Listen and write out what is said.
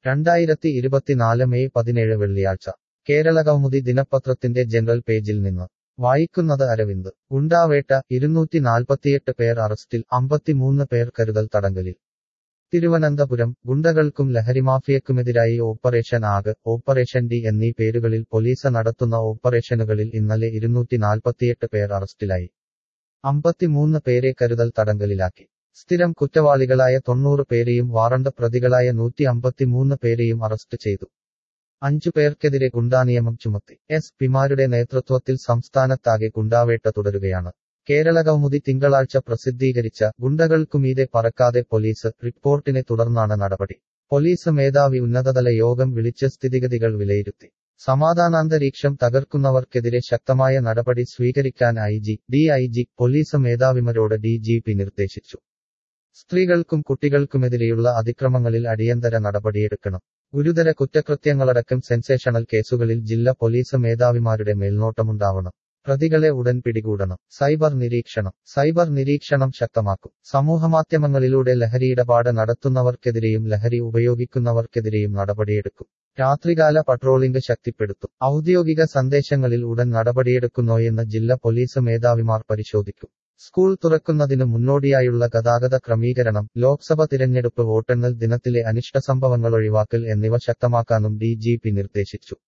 രണ്ടായിരത്തി ഇരുപത്തിനാല് മെയ് പതിനേഴ് വെള്ളിയാഴ്ച കേരള കൗമുദി ദിനപത്രത്തിന്റെ ജനറൽ പേജിൽ നിന്ന് വായിക്കുന്നത് അരവിന്ദ് ഗുണ്ടാവേട്ട ഇരുന്നൂറ്റി നാൽപ്പത്തിയെട്ട് പേർ അറസ്റ്റിൽ അമ്പത്തിമൂന്ന് പേർ കരുതൽ തടങ്കലിൽ തിരുവനന്തപുരം ഗുണ്ടകൾക്കും ലഹരിമാഫിയക്കുമെതിരായി ഓപ്പറേഷൻ ആഗ് ഓപ്പറേഷൻ ഡി എന്നീ പേരുകളിൽ പോലീസ് നടത്തുന്ന ഓപ്പറേഷനുകളിൽ ഇന്നലെ ഇരുന്നൂറ്റി നാൽപ്പത്തിയെട്ട് പേർ അറസ്റ്റിലായി അമ്പത്തിമൂന്ന് പേരെ കരുതൽ തടങ്കലിലാക്കി സ്ഥിരം കുറ്റവാളികളായ തൊണ്ണൂറ് പേരെയും വാറണ്ട് പ്രതികളായ നൂറ്റി അമ്പത്തിമൂന്ന് പേരെയും അറസ്റ്റ് ചെയ്തു അഞ്ചു പേർക്കെതിരെ ഗുണ്ടാനിയമം ചുമത്തി എസ് പിമാരുടെ നേതൃത്വത്തിൽ സംസ്ഥാനത്താകെ ഗുണ്ടാവേട്ട തുടരുകയാണ് കേരള കൗമുദി തിങ്കളാഴ്ച പ്രസിദ്ധീകരിച്ച ഗുണ്ടകൾക്കുമീതെ പറക്കാതെ പോലീസ് റിപ്പോർട്ടിനെ തുടർന്നാണ് നടപടി പോലീസ് മേധാവി ഉന്നതതല യോഗം വിളിച്ച് സ്ഥിതിഗതികൾ വിലയിരുത്തി സമാധാനാന്തരീക്ഷം തകർക്കുന്നവർക്കെതിരെ ശക്തമായ നടപടി സ്വീകരിക്കാൻ I G D I G police മേധാവിമാരോട് ഡി ജി പി നിർദ്ദേശിച്ചു സ്ത്രീകൾക്കും കുട്ടികൾക്കുമെതിരെയുള്ള അതിക്രമങ്ങളിൽ അടിയന്തര നടപടിയെടുക്കണം ഗുരുതര കുറ്റകൃത്യങ്ങളടക്കം സെൻസേഷണൽ കേസുകളിൽ ജില്ലാ പോലീസ് മേധാവിമാരുടെ മേൽനോട്ടമുണ്ടാവണം പ്രതികളെ ഉടൻ പിടികൂടണം സൈബർ നിരീക്ഷണം സൈബർ നിരീക്ഷണം ശക്തമാക്കും സമൂഹമാധ്യമങ്ങളിലൂടെ ലഹരിയിടപാട് നടത്തുന്നവർക്കെതിരെയും ലഹരി ഉപയോഗിക്കുന്നവർക്കെതിരെയും നടപടിയെടുക്കും രാത്രികാല പട്രോളിംഗ് ശക്തിപ്പെടുത്തും ഔദ്യോഗിക സന്ദേശങ്ങളിൽ ഉടൻ നടപടിയെടുക്കുന്നോയെന്ന് ജില്ലാ പോലീസ് മേധാവിമാർ പരിശോധിക്കും സ്കൂൾ തുറക്കുന്നതിന് മുന്നോടിയായുള്ള ഗതാഗത ക്രമീകരണം ലോക്സഭ തിരഞ്ഞെടുപ്പ് വോട്ടെണ്ണൽ ദിനത്തിലെ അനിഷ്ട സംഭവങ്ങൾ ഒഴിവാക്കൽ എന്നിവ ശക്തമാക്കാനും ഡി നിർദ്ദേശിച്ചു